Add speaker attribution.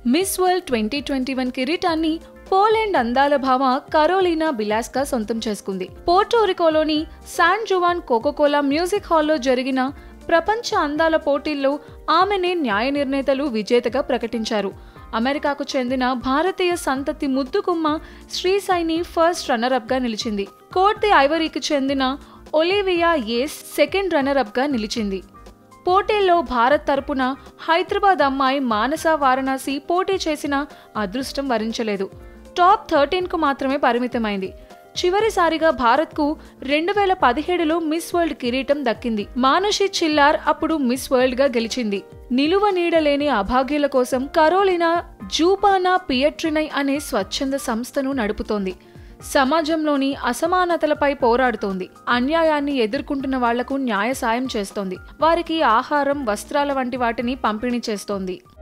Speaker 1: miss World twenty twenty one కిరీటాన్ని Poland అందాల భామ కరోలినా బిలాస్కా సొంతం చేసుకుంది పోర్టోరికోలోని శాన్ జువాన్ కోకోకోలా మ్యూజిక్ హాల్లో జరిగిన ప్రపంచ అందాల పోటీల్లో ఆమెనే న్యాయ నిర్ణేతలు విజేతగా ప్రకటించారు అమెరికాకు చెందిన భారతీయ సంతతి ముద్దుగుమ్మ శ్రీసైని ఫస్ట్ రన్నర్ గా నిలిచింది కోర్తి ఐవరీకి చెందిన ఒలివియా ఏస్ సెకండ్ రన్నర్ గా నిలిచింది పోటీల్లో భారత్ తరపున హైదరాబాద్ అమ్మాయి మానస వారణాసి పోటీ చేసిన అదృష్టం వరించలేదు టాప్ థర్టీన్కు మాత్రమే పరిమితమైంది చివరిసారిగా భారత్కు రెండు వేల పదిహేడులో మిస్ వరల్డ్ కిరీటం దక్కింది మానుషి చిల్లార్ అప్పుడు మిస్ వరల్డ్ గా గెలిచింది నిలువ నీడలేని అభాగ్యుల కోసం కరోలినా జూపానా పియట్రినై అనే స్వచ్ఛంద సంస్థను నడుపుతోంది సమాజంలోని అసమానతలపై పోరాడుతోంది అన్యాయాన్ని ఎదుర్కొంటున్న వాళ్లకు న్యాయ సాయం చేస్తోంది వారికి ఆహారం వస్త్రాల వంటి వాటిని పంపిణీ చేస్తోంది